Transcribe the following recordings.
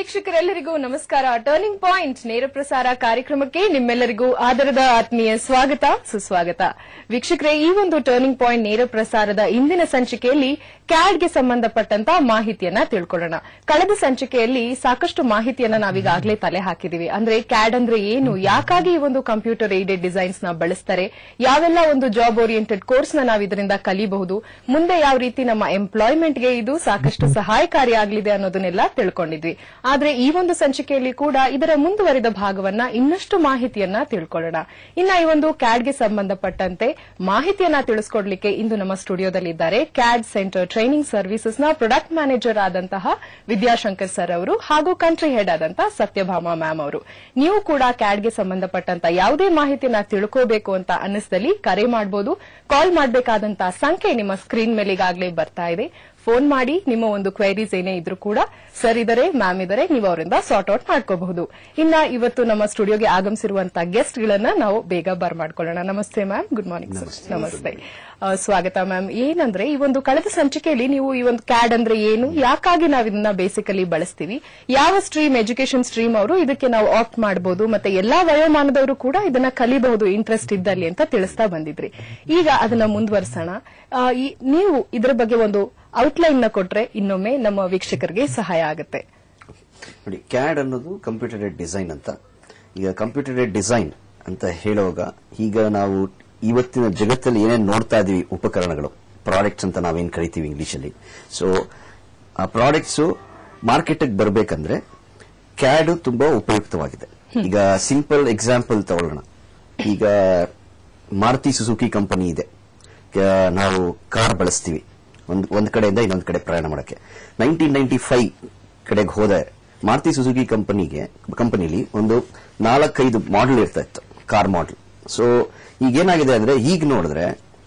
ವೀಕ್ಷಕರೆಲ್ಲರಿಗೂ ನಮಸ್ಕಾರ turning point ನೇರ ಪ್ರಸಾರ ಕಾರ್ಯಕ್ರಮಕ್ಕೆ ನಿಮ್ಮೆಲ್ಲರಿಗೂ ಆದರದ ಆತ್ಮೀಯ ಸ್ವಾಗತ ಸುಸ್ವಾಗತ ವೀಕ್ಷಕರೇ ಈ ಒಂದು ಟರ್ನಿಂಗ್ ಪಾಯಿಂಟ್ ನೇರ ಪ್ರಸಾರದ ಇಂದಿನ ಸಂಚಿಕೆಯಲ್ಲಿ ಕ್ಯಾಡ್ಗೆ ಸಂಬಂಧಪಟ್ಟಂತ ಮಾಹಿತಿಯನ್ನ ತಿಳ್ಕೊಳ್ಳೋಣ ಕಳೆದ ಸಂಚಿಕೆಯಲ್ಲಿ ಸಾಕಷ್ಟು ಮಾಹಿತಿಯನ್ನ ನಾವೀಗಾಗಲೇ ತಲೆ ಹಾಕಿದೀವಿ ಅಂದ್ರೆ ಕ್ಯಾಡ್ ಅಂದ್ರೆ ಏನು ಯಾಕಾಗಿ ಈ ಒಂದು ಕಂಪ್ಯೂಟರ್ ಏಡೆಡ್ ಡಿಸೈನ್ಸ್ ನ ಬಳಸ್ತಾರೆ ಯಾವೆಲ್ಲ ಒಂದು ಜಾಬ್ ಓರಿಯೆಂಟೆಡ್ ಕೋರ್ಸ್ ನ ನಾವು ಇದರಿಂದ ಕಲಿಬಹುದು ಮುಂದೆ ಯಾವ ರೀತಿ ನಮ್ಮ ಎಂಪ್ಲಾಯ್ಮೆಂಟ್ ಗೆ ಇದು ಸಾಕಷ್ಟು ಸಹಾಯಕಾರಿಯಾಗಲಿದೆ ಅನ್ನೋದನ್ನೆಲ್ಲ ತಿಳ್ಕೊಂಡಿದ್ವಿ ಆದ್ರೆ ಈ ಒಂದು ಸಂಚಿಕೆಯಲ್ಲಿ ಕೂಡ ಇದರ ಮುಂದುವರಿದ ಭಾಗವನ್ನ ಇನ್ನಷ್ಟು ಮಾಹಿತಿಯನ್ನ ತಿಳ್ಕೊಳ್ಳೋಣ ಇನ್ನ ಈ ಒಂದು ಕ್ಯಾಡ್ಗೆ ಸಂಬಂಧಪಟ್ಟಂತೆ ಮಾಹಿತಿಯನ್ನ ತಿಳಿಸ್ಕೊಡ್ಲಿಕ್ಕೆ ಇಂದು ನಮ್ಮ ಸ್ಟುಡಿಯೋದಲ್ಲಿದ್ದಾರೆ ಕ್ಯಾಡ್ ಸೆಂಟರ್ ಟ್ರೈನಿಂಗ್ ಸರ್ವಿಸಸ್ ನ ಪ್ರೊಡಕ್ಟ್ ಮ್ಯಾನೇಜರ್ ಆದಂತಹ ವಿದ್ಯಾಶಂಕರ್ ಸರ್ ಅವರು ಹಾಗೂ ಕಂಟ್ರಿ ಹೆಡ್ ಆದಂತಹ ಸತ್ಯಭಾಮ ಮ್ಯಾಮ್ ಅವರು ನೀವು ಕೂಡ ಕ್ಯಾಡ್ಗೆ ಸಂಬಂಧಪಟ್ಟಂತ ಯಾವುದೇ ಮಾಹಿತಿಯನ್ನ ತಿಳ್ಕೋಬೇಕು ಅಂತ ಅನ್ನಿಸ್ದಲ್ಲಿ ಕರೆ ಮಾಡಬಹುದು ಕಾಲ್ ಮಾಡಬೇಕಾದಂತಹ ಸಂಖ್ಯೆ ನಿಮ್ಮ ಸ್ಕ್ರೀನ್ ಮೇಲೆ ಈಗಾಗಲೇ ಬರ್ತಾ ಇದೆ ಫೋನ್ ಮಾಡಿ ನಿಮ್ಮ ಒಂದು ಕ್ವೈರೀಸ್ ಏನೇ ಇದ್ರೂ ಕೂಡ ಸರ್ ಇದಾರೆ ಮ್ಯಾಮ್ ಇದಾರೆ ನೀವು ಅವರಿಂದ ಸಾರ್ಟ್ ಔಟ್ ಮಾಡ್ಕೋಬಹುದು ಇನ್ನ ಇವತ್ತು ನಮ್ಮ ಸ್ಟುಡಿಯೋಗೆ ಆಗಮಿಸಿರುವಂತಹ ಗೆಸ್ಟ್ ಗಳನ್ನ ನಾವು ಬೇಗ ಬರ್ ಮಾಡ್ಕೊಳ್ಳೋಣ ನಮಸ್ತೆ ಮ್ಯಾಮ್ ಗುಡ್ ಮಾರ್ನಿಂಗ್ ಸರ್ ನಮಸ್ತೆ ಆ, ಸ್ವಾಗತ ಮ್ಯಾಮ್ ಏನಂದ್ರೆ ಈ ಒಂದು ಕಳೆದ ಸಂಚಿಕೆಯಲ್ಲಿ ನೀವು ಈ ಒಂದು ಕ್ಯಾಡ್ ಅಂದ್ರೆ ಏನು ಯಾಕಾಗಿ ನಾವು ಇದನ್ನ ಬೇಸಿಕಲಿ ಬಳಸ್ತೀವಿ ಯಾವ ಸ್ಟ್ರೀಮ್ ಎಜುಕೇಶನ್ ಸ್ಟ್ರೀಮ್ ಅವರು ಇದಕ್ಕೆ ನಾವು ಆಪ್ಟ್ ಮಾಡಬಹುದು ಮತ್ತೆ ಎಲ್ಲಾ ವಯೋಮಾನದವರು ಕೂಡ ಇದನ್ನ ಕಲಿಬಹುದು ಇಂಟ್ರೆಸ್ಟ್ ಇದ್ದಲ್ಲಿ ಅಂತ ತಿಳಿಸ್ತಾ ಬಂದಿದ್ರಿ ಈಗ ಅದನ್ನ ಮುಂದುವರಿಸೋಣ ಆ, ಈ- ನೀವು ಇದರ ಬಗ್ಗೆ ಒಂದು ಔಟ್ಲೈನ್ ನ ಕೊಟ್ರೆ ಇನ್ನೊಮ್ಮೆ ನಮ್ಮ ವೀಕ್ಷಕರಿಗೆ ಸಹಾಯ ಆಗುತ್ತೆ ನೋಡಿ ಕ್ಯಾಡ್ ಅನ್ನೋದು ಕಂಪ್ಯೂಟರ್ ಡಿಸೈನ್ ಅಂತ ಈಗ ಕಂಪ್ಯೂಟರ್ ಡಿಸೈನ್ ಅಂತ ಹೇಳುವಾಗ ಈಗ ನಾವು ಇವತ್ತಿನ ಜಗತ್ತಲ್ಲಿ ಏನೇನು ನೋಡ್ತಾ ಇದೀವಿ ಉಪಕರಣಗಳು ಪ್ರಾಡಕ್ಟ್ಸ್ ಅಂತ ನಾವೇನ್ ಕರಿತೀವಿ ಇಂಗ್ಲಿಷ್ ಅಲ್ಲಿ ಸೊ ಆ ಪ್ರಾಡಕ್ಟ್ಸ್ ಮಾರ್ಕೆಟ್ ಬರಬೇಕಂದ್ರೆ ಕ್ಯಾಡ್ ತುಂಬಾ ಉಪಯುಕ್ತವಾಗಿದೆ ಈಗ ಸಿಂಪಲ್ ಎಕ್ಸಾಂಪಲ್ ತಗೊಳ್ಳೋಣ ಈಗ ಮಾರುತಿ ಸುಜುಕಿ ಕಂಪನಿ ಇದೆ ಕ- ನಾವು ಕಾರ್ ಬಳಸ್ತೀವಿ ಒಂದ್ ಒಂದ್ ಕಡೆಯಿಂದ ಇನ್ನೊಂದ್ ಕಡೆ ಪ್ರಯಾಣ ಮಾಡಕ್ಕೆ ನೈನ್ಟೀನ್ ನೈನ್ಟಿ ಫೈವ್ ಕಡೆಗೆ ಹೋದ ಮಾರುತಿ ಸುಜುಕಿ ಕಂಪನಿಗೆ ಕಂಪನಿಲಿ ಒಂದು ನಾಲ್ಕೈದು ಮಾಡೆಲ್ ಇರ್ತಾ ಇತ್ತು ಕಾರ್ ಮಾಡೆಲ್ ಸೊ ಈಗ ಏನಾಗಿದೆ ಅಂದ್ರೆ ಈಗ ನೋಡಿದ್ರೆ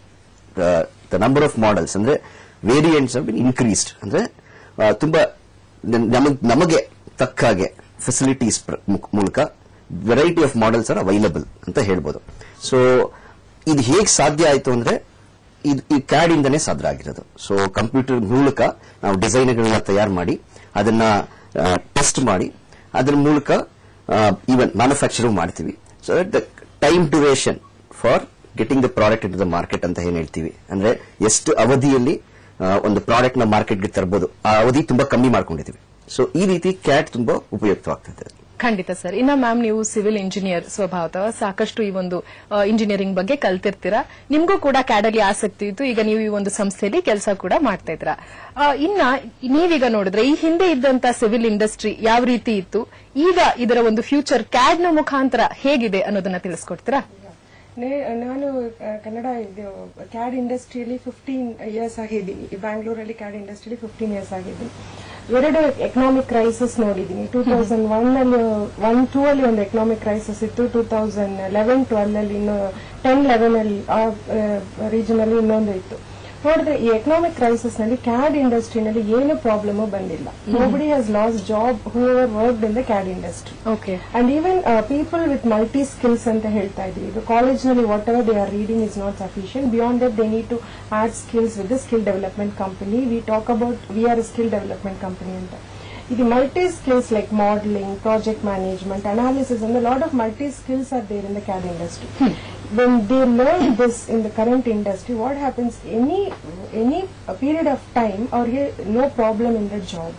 ದ ನಂಬರ್ ಆಫ್ ಮಾಡೆಲ್ಸ್ ಅಂದ್ರೆ ವೇರಿಯಂಟ್ಸ್ ಬಿನ್ ಇನ್ಕ್ರೀಸ್ಡ್ ಅಂದ್ರೆ ಆ, ತುಂಬಾ ನ- ನಮಗ್- ನಮಗೆ ತಕ್ಕ ಹಾಗೆ ಫೆಸಿಲಿಟೀಸ್ ಮೂಲಕ variety of models are available ಅಂತ ಹೇಳ್ಬೋದು ಸೊ ಇದು ಹೇಗೆ ಸಾಧ್ಯ ಆಯ್ತು ಅಂದ್ರೆ ಇದು ಈ ಕ್ಯಾಡ್ ಇಂದನೇ ಸಾಧ್ಯ ಆಗಿರೋದು ಸೊ ಕಂಪ್ಯೂಟರ್ ಮೂಲಕ ನಾವು ಡಿಸೈನ್ಗಳನ್ನ ತಯಾರು ಮಾಡಿ ಅದನ್ನ ಟೆಸ್ಟ್ ಮಾಡಿ ಅದ್ರ ಮೂಲಕ ಈವನ್ ಮ್ಯಾನುಫ್ಯಾಕ್ಚರಿಂಗ್ ಮಾಡ್ತೀವಿ so that the time duration for getting the product in the market ಅಂತ ಏನ್ ಹೇಳ್ತೀವಿ ಅಂದ್ರೆ ಎಷ್ಟು ಅವಧಿಯಲ್ಲಿ ಆ, ಒಂದು ಪ್ರಾಡಕ್ಟ್ ನ ಮಾರ್ಕೆಟ್ಗೆ ತರಬಹುದು ಆ ಅವಧಿ ತುಂಬಾ ಕಮ್ಮಿ ಮಾಡ್ಕೊಂಡಿದೀವಿ ಸೊ ಈ ರೀತಿ ಕ್ಯಾಟ್ ತುಂಬಾ ಉಪಯುಕ್ತವಾಗ್ತದೆ ಖಂಡಿತ ಸರ್ ಇನ್ನ ಮ್ಯಾಮ್ ನೀವು ಸಿವಿಲ್ ಇಂಜಿನಿಯರ್ ಸ್ವಭಾವತಃ ಸಾಕಷ್ಟು ಈ ಒಂದು ಇಂಜಿನಿಯರಿಂಗ್ ಬಗ್ಗೆ ಕಲ್ತಿರ್ತೀರಾ ನಿಮ್ಗೂ ಕೂಡ ಕ್ಯಾಡಲ್ಲಿ ಆಸಕ್ತಿ ಇತ್ತು ಈಗ ನೀವು ಈ ಒಂದು ಸಂಸ್ಥೆಯಲ್ಲಿ ಕೆಲಸ ಕೂಡ ಮಾಡ್ತಾ ಇದ್ರ ಇನ್ನ ನೀವೀಗ ನೋಡಿದ್ರೆ ಈ ಹಿಂದೆ ಇದ್ದಂತ ಸಿವಿಲ್ ಇಂಡಸ್ಟ್ರಿ ಯಾವ ರೀತಿ ಇತ್ತು ಈಗ ಇದರ ಒಂದು ಫ್ಯೂಚರ್ ಕ್ಯಾಡ್ ನ ಮುಖಾಂತರ ಹೇಗಿದೆ ಅನ್ನೋದನ್ನ ತಿಳಿಸ್ಕೊಡ್ತೀರಾ ನೇ- ನಾನು ಆ, ಕನ್ನಡ ಇದು ಕ್ಯಾಡ್ ಇಂಡಸ್ಟ್ರಿಯಲ್ಲಿ ಫಿಫ್ಟೀನ್ ಇಯರ್ಸ್ ಆಗಿದ್ದೀನಿ ಬ್ಯಾಂಗ್ಳೂರಲ್ಲಿ ಕ್ಯಾಡ್ ಇಂಡಸ್ಟ್ರಿಯಲ್ಲಿ ಫಿಫ್ಟೀನ್ ಇಯರ್ಸ್ ಆಗಿದ್ದೀನಿ ಎರಡು ಎಕನಾಮಿಕ್ ಕ್ರೈಸಿಸ್ ನೋಡಿದ್ದೀನಿ ಟೂ ತೌಸಂಡ್ ಒನ್ ಅಲ್ಲಿ ಒನ್ ಟೂ ಅಲ್ಲಿ ಒಂದು ಎಕನಾಮಿಕ್ ಕ್ರೈಸಿಸ್ ಇತ್ತು ಟೂ ತೌಸಂಡ್ ಲೆವೆನ್ ಟ್ವೆಲ್ ಅಲ್ಲಿ ಇನ್ನು ಟೆನ್ ಲೆವೆನ್ ಅಲ್ಲಿ ಆ ರೀಜನ್ ಅಲ್ಲಿ ಇನ್ನೊಂದು ಇತ್ತು ನೋಡಿದ್ರೆ ಈ ಎಕನಾಮಿಕ್ ಕ್ರೈಸಿಸ್ ನಲ್ಲಿ ಕ್ಯಾಡ್ ಇಂಡಸ್ಟ್ರಿನಲ್ಲಿ ಏನು ಪ್ರಾಬ್ಲಮ್ ಬಂದಿಲ್ಲ nobody has lost job whoever work in the CAD industry okay and even people with multi skills ಅಂತ ಹೇಳ್ತಾ ಇದೀವಿ ಈಗ ಕಾಲೇಜ್ನಲ್ಲಿ whatever they are reading is not sufficient beyond that they need to add skills with the skill development company we talk about we are skill development company ಅಂತ ಇದು multi skills like modelling project management analysis and lot of multi skills are there in the CAD industry when they learn this in the current industry what happens any any period of time or no problem in the job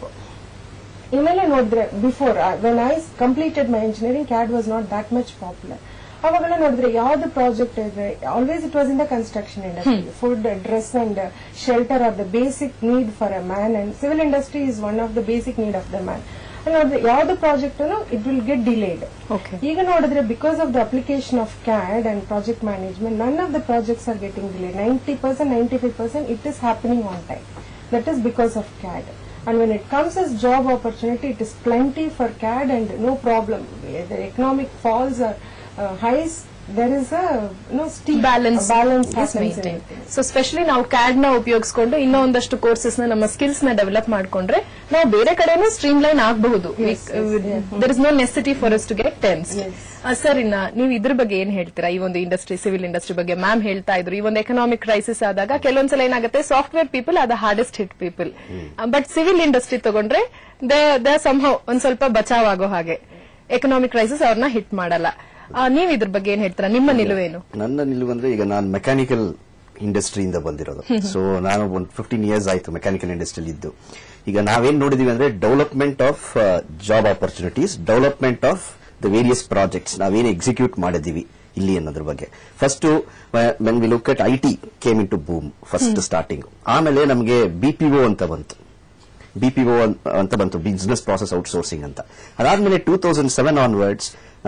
ಇವೆಲ್ಲ ನೋಡಿದ್ರೆ before when I completed my engineering CAD was not that much popular ಅವಾಗೆಲ್ಲ ನೋಡಿದ್ರೆ ಯಾವ್ದು project ಇದೆ always it was in the construction industry food dress and shelter are the basic need for a man and civil industry is one of the basic need of the man ನೋಡಿದ್ರೆ ಯಾವ್ದು project it will get delayed Okay. ಈಗ ನೋಡಿದ್ರೆ because of the application of CAD and project management ನನ್ of the projects are getting delayed ninety percent ninety five percent it is happening on time that is because of CAD. And when it comes as job opportunity, it is plenty for CAD and no problem. The economic falls are uh, highs, there is a no steep balance a balance happens in it. So specially ನಾವು CAD ನ ಉಪಯೋಗಿಸ್ಕೊಂಡು ಇನ್ನೂ ಒಂದಷ್ಟು courses ನ ನಮ್ಮ skills ನ develop ಮಾಡ್ಕೊಂಡ್ರೆ ನಾವು ಬೇರೆ ಕಡೆನೂ ಸ್ಟ್ರೀಮ್ ಲೈನ್ ಆಗಬಹುದು there is no necessity for us to get tense sir ಇನ್ನ ನೀವು ಇದ್ರ ಬಗ್ಗೆ ಏನ್ ಹೇಳ್ತೀರಾ ಈ ಒಂದು ಇಂಡಸ್ಟ್ರಿ ಸಿವಿಲ್ ಇಂಡಸ್ಟ್ರಿ ಬಗ್ಗೆ ಮ್ಯಾಮ್ ಹೇಳ್ತಾ ಇದ್ರು ಈ ಒಂದು ಎಕನಾಮಿಕ್ ಕ್ರೈಸಿಸ್ ಆದಾಗ ಕೆಲವೊಂದ್ಸಲ ಏನಾಗುತ್ತೆ ಸಾಫ್ಟ್ವೇರ್ ಪೀಪಲ್ ಅದ hardest hit people but civil industry ತಗೊಂಡ್ರೆ ದೇ ದೇ ಸಂಹವ್ ಒಂದ್ ಸ್ವಲ್ಪ ಬಚಾವ್ ಆಗೋ ಹಾಗೆ ಎಕನಾಮಿಕ್ ಕ್ರೈಸಿಸ್ ಅವ್ರನ್ನ ಹಿಟ್ ಮಾಡಲ್ಲ ಆ, ನೀವ್ ಇದ್ರ ಬಗ್ಗೆ ಏನ್ ಹೇಳ್ತೀರಾ ನಿಮ್ಮ ನಿಲುವೇನು ನನ್ನ ನಿಲುವು ಅಂದ್ರೆ ಈಗ ನಾನು ಮೆಕ್ಯಾನಿಕಲ್ ಇಂಡಸ್ಟ್ರಿಯಿಂದ ಬಂದಿರೋದು ಸೊ ನಾನು ಒಂದು ಫಿಫ್ಟೀನ್ ಇಯರ್ಸ್ ಆಯ್ತು ಮೆಕ್ಯಾನಿಕಲ್ ಇಂಡಸ್ಟ್ರಿಯಲ್ಲಿ ಇದ್ದು ಈಗ ನಾವೇನ್ ನೋಡಿದೀವಿ ಅಂದ್ರೆ development of job opportunities development of the various projects ನಾವೇನು ಎಕ್ಸಿಕ್ಯೂಟ್ ಮಾಡಿದೀವಿ ಇಲ್ಲಿ ಅನ್ನೋದ್ರ ಬಗ್ಗೆ first when we look at I T came into boom first starting ಆಮೇಲೆ ನಮಗೆ ಬಿಪಿಒ ಅಂತ ಬಂತು ಬಿಪಿಒ ಅಂತ ಬಂತು ಬಿಸಿನೆಸ್ ಪ್ರಾಸೆಸ್ ಔಟ್ಸೋರ್ಸಿಂಗ್ ಅಂತ ಅದಾದ್ಮೇಲೆ two thousand seven onwards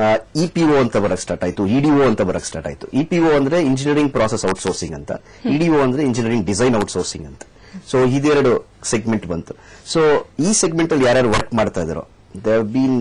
EPO ಅಂತ ಬರಕ್ ಸ್ಟಾರ್ಟ್ ಆಯ್ತು ಇಡಿಒ ಅಂತ ಬರಕ್ ಸ್ಟಾರ್ಟ್ ಆಯ್ತು ಇಪಿಒ ಅಂದ್ರೆ ಇಂಜಿನಿಯರಿಂಗ್ ಪ್ರಾಸೆಸ್ ಔಟ್ಸೋರ್ಸಿಂಗ್ ಅಂತ ಇಡಿಒ ಅಂದ್ರೆ ಇಂಜಿನಿಯರಿಂಗ್ ಡಿಸೈನ್ ಔಟ್ಸೋರ್ಸಿಂಗ್ ಅಂತ ಸೊ ಇದೆರಡು ಸೆಗ್ಮೆಂಟ್ ಬಂತು ಸೊ ಈ ಸೆಗ್ಮೆಂಟ್ ಅಲ್ಲಿ ಯಾರ್ಯಾರು ವರ್ಕ್ ಮಾಡ್ತಾ ಇದಾರೋ they have been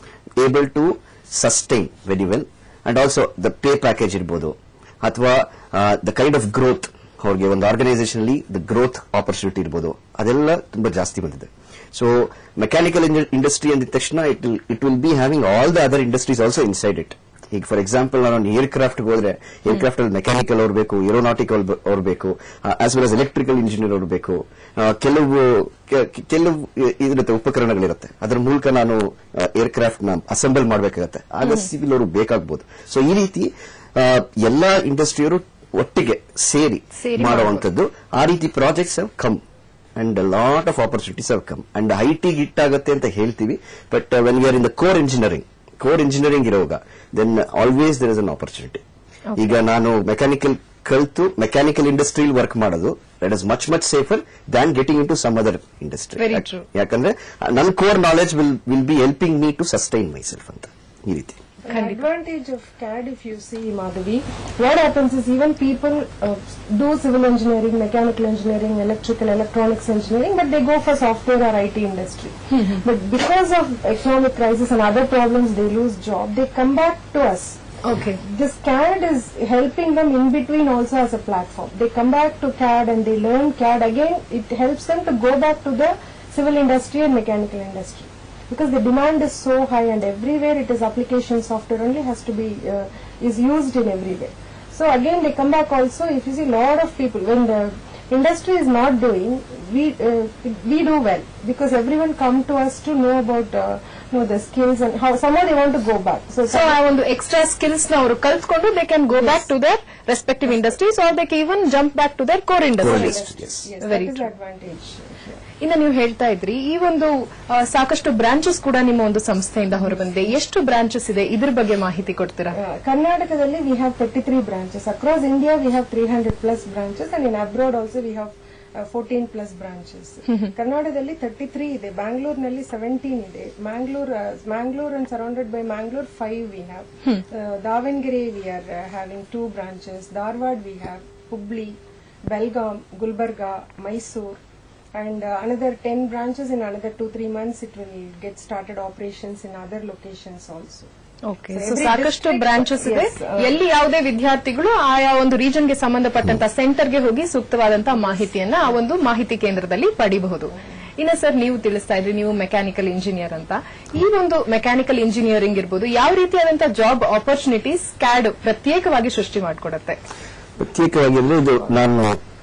able to sustain very well and also the pay package ಇರ್ಬೋದು ಅಥವಾ ದ ಕೈಂಡ್ ಆಫ್ ಗ್ರೋತ್ ಅವ್ರಿಗೆ ಒಂದು ಆರ್ಗನೈಸೇಷನ್ ಅಲ್ಲಿ ದ ಗ್ರೋತ್ ಆಪರ್ಚುನಿಟಿ ಇರ್ಬೋದು ಅದೆಲ್ಲ ತುಂಬಾ ಜಾಸ್ತಿ ಬಂದಿದೆ ಸೊ ಮೆಕ್ಯಾನಿಕಲ್ ಇಂಡಸ್ಟ್ರಿ ಅಂದಿದ ತಕ್ಷಣ it it will be having all the other industries also inside it ಈಗ ಫಾರ್ ಎಕ್ಸಾಂಪಲ್ ನಾನು ಏರ್ ಕ್ರಾಫ್ಟ್ ಹೋದ್ರೆ ಏರ್ ಕ್ರಾಫ್ಟ್ ಅಲ್ಲಿ ಮೆಕ್ಯಾನಿಕಲ್ ಅವ್ರು ಬೇಕು ಏರೋನಾಟಿಕಲ್ ಅವ್ರು ಬೇಕು as well as electrical engineer ಅವ್ರು ಬೇಕು ಆ, ಕೆಲವು ಕೆ- ಕೆಲವು ಇದಿರುತ್ತೆ ಉಪಕರಣಗಳಿರುತ್ತೆ ಅದರ ಮೂಲಕ ನಾನು ಏರ್ ಕ್ರಾಫ್ಟ್ ನ ಅಸೆಂಬಲ್ ಮಾಡಬೇಕಾಗತ್ತೆ ಆಗ ಸಿವಿಲ್ ಅವರು ಬೇಕಾಗಬಹುದು ಸೊ ಈ ರೀತಿ ಆ, ಎಲ್ಲಾ ಇಂಡಸ್ಟ್ರಿಯವರು ಒಟ್ಟಿಗೆ ಸೇರಿ ಸೇರಿ ಮಾಡುವಂತದ್ದು ಆ ರೀತಿ projects have come and lot of opportunities have come and I T hit ಆಗುತ್ತೆ ಅಂತ ಹೇಳ್ತೀವಿ but when we are in the core engineering core engineering ಇರುವಾಗ then always there is an opportunity ಈಗ ನಾನು ಮೆಕ್ಯಾನಿಕಲ್ ಕಲ್ತು ಮೆಕ್ಯಾನಿಕಲ್ ಇಂಡಸ್ಟ್ರಿಯಲ್ಲಿ work ಮಾಡೋದು that is much much safer than getting into some other industry Very true. ಯಾಕಂದ್ರೆ ನನ್ನ core knowledge will will be helping me to sustain my myself ಅಂತ ಈ ರೀತಿ The advantage of CAD, if you see, Madhavi, what happens is even people uh, do civil engineering, mechanical engineering, electrical, electronics engineering, but they go for software or IT industry. but because of economic crisis and other problems, they lose job. They come back to us. Okay This CAD is helping them in between also as a platform. They come back to CAD and they learn CAD again. It helps them to go back to the civil industry and mechanical industry because the demand is so high and everywhere it is application software only has to be uh, is used in everywhere. So again they come back also. If you see lot of people when the industry is not doing, we uh, we do well because everyone come to us to know about uh, know the skills and how somehow they want to go back. So, so ಆ ಒಂದು extra skills ನ ಅವರು ಕಲ್ತ್ಕೊಂಡು they can go back to their respective industries or they even jump back to their core industries industry, yes. yes, Very that is true. the advantage. here. ಇನ್ನು ನೀವು ಹೇಳ್ತಾ ಇದ್ರಿ ಈ ಒಂದು ಆ, ಸಾಕಷ್ಟು ಬ್ರಾಂಚಸ್ ಕೂಡ ನಿಮ್ಮ ಒಂದು ಸಂಸ್ಥೆಯಿಂದ ಹೊರಬಂದಿದೆ ಎಷ್ಟು ಬ್ರಾಂಚಸ್ ಇದೆ ಇದ್ರ ಬಗ್ಗೆ ಮಾಹಿತಿ ಕೊಡ್ತೀರಾ Uh, Karnatakadalli we have 33 branches. Across India we have 300 plus branches and in abroad also we have uh, 14 plus branches. ಕರ್ನಾಟಕದಲ್ಲಿ 33 ಇದೆ ಬ್ಯಾಂಗ್ಳೂರ್ನಲ್ಲಿ 17 ಇದೆ Mangalore Mangalore and surrounded by Mangalore 5 we have. Uh, Davanagere we are uh, having two branches. Dharwad we have. Hubli, Belgaum, Gulbarga, Mysore. And uh, another 10 branches in another 2-3 months it will get started operations in other locations also. Okay So so every ಸಾಕಷ್ಟು district- branches ಇದೆ yes, uh, ಎಲ್ಲಿ ಯಾವುದೇ ವಿದ್ಯಾರ್ಥಿಗಳು ಆಯಾ ಒಂದು ರೀಜನ್ಗೆ ಸಂಬಂಧಪಟ್ಟಂತ ಸೆಂಟರ್ಗೆ ಹೋಗಿ ಸೂಕ್ತವಾದಂತಹ ಮಾಹಿತಿಯನ್ನ ಆ ಒಂದು ಮಾಹಿತಿ ಕೇಂದ್ರದಲ್ಲಿ ಪಡಿಬಹುದು ಇನ್ನ ಸರ್ ನೀವು ತಿಳಿಸ್ತಾ ಇದ್ರಿ ನೀವು ಮೆಕ್ಯಾನಿಕಲ್ ಇಂಜಿನಿಯರ್ ಅಂತ ಈ ಒಂದು ಮೆಕ್ಯಾನಿಕಲ್ ಇಂಜಿನಿಯರಿಂಗ್ ಇರ್ಬೋದು ಯಾವ ರೀತಿಯಾದಂತಹ ಜಾಬ್ ಆಪರ್ಚುನಿಟೀಸ್ ಕ್ಯಾಡ್ ಪ್ರತ್ಯೇಕವಾಗಿ ಸೃಷ್ಟಿ ಮಾಡಿಕೊಡುತ್ತೆ ಪ್ರತ್ಯೇಕವಾಗಿ ಅಂದ್ರೆ ಇದು ನಾನು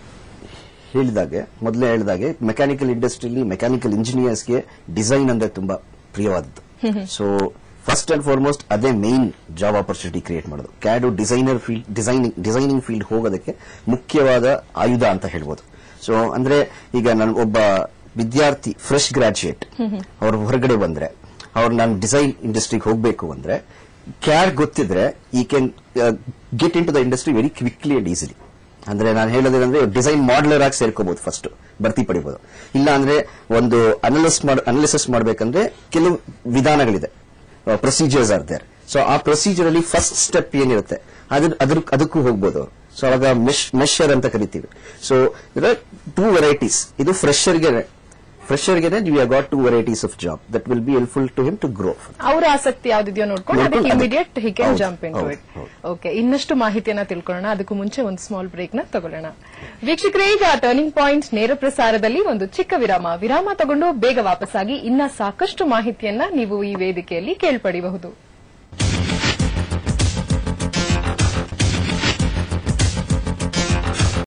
ಹೇಳಿದಾಗೆ ಮೊದಲೇ ಹೇಳಿದಾಗೆ ಮೆಕ್ಯಾನಿಕಲ್ ಇಂಡಸ್ಟ್ರಿಯಲ್ಲಿ ಮೆಕ್ಯಾನಿಕಲ್ ಇಂಜಿನಿಯರ್ಸ್ಗೆ ಡಿಸೈನ್ ಅಂದ್ರೆ ತುಂಬಾ ಪ್ರಿಯವಾದದ್ದು ಸೊ ಫಸ್ಟ್ ಅಂಡ್ ಫಾರ್ಮೋಸ್ಟ್ ಅದೇ ಮೇನ್ ಜಾಬ್ ಆಪರ್ಚುನಿಟಿ ಕ್ರಿಯೇಟ್ ಮಾಡೋದು CAD designer field designing designing field ಹೋಗೋದಕ್ಕೆ ಮುಖ್ಯವಾದ ಆಯುಧ ಅಂತ ಹೇಳ್ಬೋದು ಸೊ ಅಂದ್ರೆ ಈಗ ನಾನು ಒಬ್ಬ ವಿದ್ಯಾರ್ಥಿ ಫ್ರೆಶ್ ಗ್ರಾಜುಯೇಟ್ ಅವ್ರು ಹೊರಗಡೆ ಬಂದ್ರೆ ಅವ್ರು ನಾನು ಡಿಸೈನ್ ಇಂಡಸ್ಟ್ರಿಗೆ ಹೋಗಬೇಕು ಅಂದ್ರೆ ಕ್ಯಾರ್ ಗೊತ್ತಿದ್ರೆ ಈ can get into the industry very quickly and easily ಅಂದ್ರೆ ನಾನು ಹೇಳೋದೇನಂದ್ರೆ ಡಿಸೈನ್ ಮಾಡಲರ್ ಆಗಿ ಸೇರ್ಕೋಬಹುದು ಫಸ್ಟ್ ಭರ್ತಿ ಪಡಿಬಹುದು ಇಲ್ಲ ಅಂದ್ರೆ ಒಂದು ಅನಲಿಸ್ ಅನಾಲಿಸಿಸ್ ಮಾಡಬೇಕಂದ್ರೆ ಕೆಲವು ವಿಧಾನಗಳಿದೆ ಪ್ರೊಸೀಜರ್ಸ್ ಆರ್ ದೇರ್ ಸೊ ಆ ಪ್ರೊಸೀಜರ್ ಅಲ್ಲಿ ಫಸ್ಟ್ ಸ್ಟೆಪ್ ಏನಿರುತ್ತೆ ಅದ್ರ ಅದ್ರ ಅದಕ್ಕೂ ಹೋಗ್ಬೋದು ಅವರು ಸೊ ಅವಾಗ ಮೆಶ್ ಮೆಷರ್ ಅಂತ ಕರಿತೀವಿ ಸೊ ಟೂ ವೆರೈಟೀಸ್ ಇದು ಫ್ರೆಶರ್ಗೆ ಫ್ರೆಶರ್ಗೆ we have got two varieties of job that will be helpful to him to grow ಅವರ ಆಸಕ್ತಿ ಯಾವ್ದಿದೆಯೋ ನೋಡ್ಕೊಂಡು ಅದಕ್ಕೆ ನೋಡ್ಕೊಂಡು ಇಮಿಡಿಯೇಟ್ ಹಿ ಕ್ಯಾನ್ ಹೌದು, ಜಂಪ್ ಇನ್ ಟು ಹೌದು, ಇಟ್ ಹೌದು. ಓಕೆ ಇನ್ನಷ್ಟು ಮಾಹಿತಿಯನ್ನ ತಿಳ್ಕೊಳ್ಳೋಣ ಅದಕ್ಕೂ ಮುಂಚೆ ಒಂದು ಸ್ಮಾಲ್ ಬ್ರೇಕ್ ನ ತಗೊಳ್ಳೋಣ ವೀಕ್ಷಕರೇ ಈಗ ಟರ್ನಿಂಗ್ ಪಾಯಿಂಟ್ ನೇರ ಪ್ರಸಾರದಲ್ಲಿ ಒಂದು ಚಿಕ್ಕ ವಿರಾಮ ವಿರಾಮ ತಗೊಂಡು ಬೇಗ ವಾಪಸ್ಸಾಗಿ ಇನ್ನ ಸಾಕಷ್ಟು ಮಾಹಿತಿಯನ್ನ ನೀವು ಈ ವೇದಿಕೆಯಲ್ಲಿ ಕೇಳ್ಪಡಿಬಹುದು